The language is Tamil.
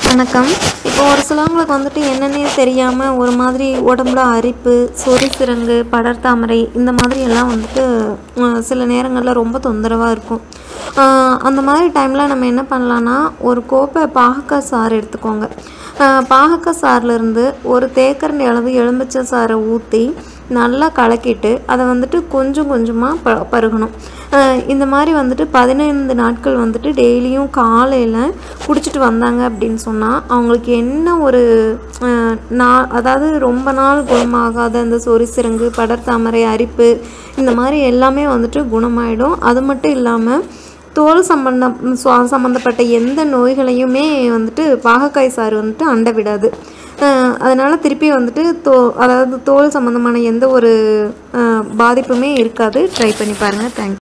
வணக்கம் இப்போ ஒரு சிலவங்களுக்கு வந்துட்டு என்னன்னே தெரியாமல் ஒரு மாதிரி உடம்புல அரிப்பு சொறி சிரங்கு படர்தாமரை இந்த மாதிரி எல்லாம் வந்துட்டு அஹ், சில நேரங்களில் ரொம்ப தொந்தரவாக இருக்கும் அஹ், அந்த மாதிரி டைமில் நம்ம என்ன பண்ணலான்னா ஒரு கோப்பை பாகக்காய் சாறு எடுத்துக்கோங்க அஹ், பாகக்காய் சாறிலிருந்து ஒரு தேக்கரண்டி அளவு எலுமிச்சை சாறை ஊற்றி நல்லா கலக்கிட்டு அதை வந்துட்டு கொஞ்சம் கொஞ்சமாக ப பருகணும் அஹ் இந்த மாதிரி வந்துட்டு பதினைந்து நாட்கள் வந்துட்டு டெய்லியும் காலையில் குடிச்சிட்டு வந்தாங்க அப்படின்னு சொன்னால் அவங்களுக்கு என்ன ஒரு அஹ், நா அதாவது ரொம்ப நாள் குணமாகாத இந்த சொறி சிரங்கு படர்தாமரை அரிப்பு இந்த மாதிரி எல்லாமே வந்துட்டு குணமாயிடும் அது மட்டும் இல்லாமல் தோல் சம்பந்தம் சுவா- சம்பந்தப்பட்ட எந்த நோய்களையுமே வந்துட்டு பாகக்காய் சாறு வந்துட்டு அண்ட விடாது அஹ் அதனால திருப்பி வந்துட்டு தோ அதாவது தோல் சம்பந்தமான எந்த ஒரு அஹ், பாதிப்புமே இருக்காது ட்ரை பண்ணி பாருங்கள் தேங்க்ஸ்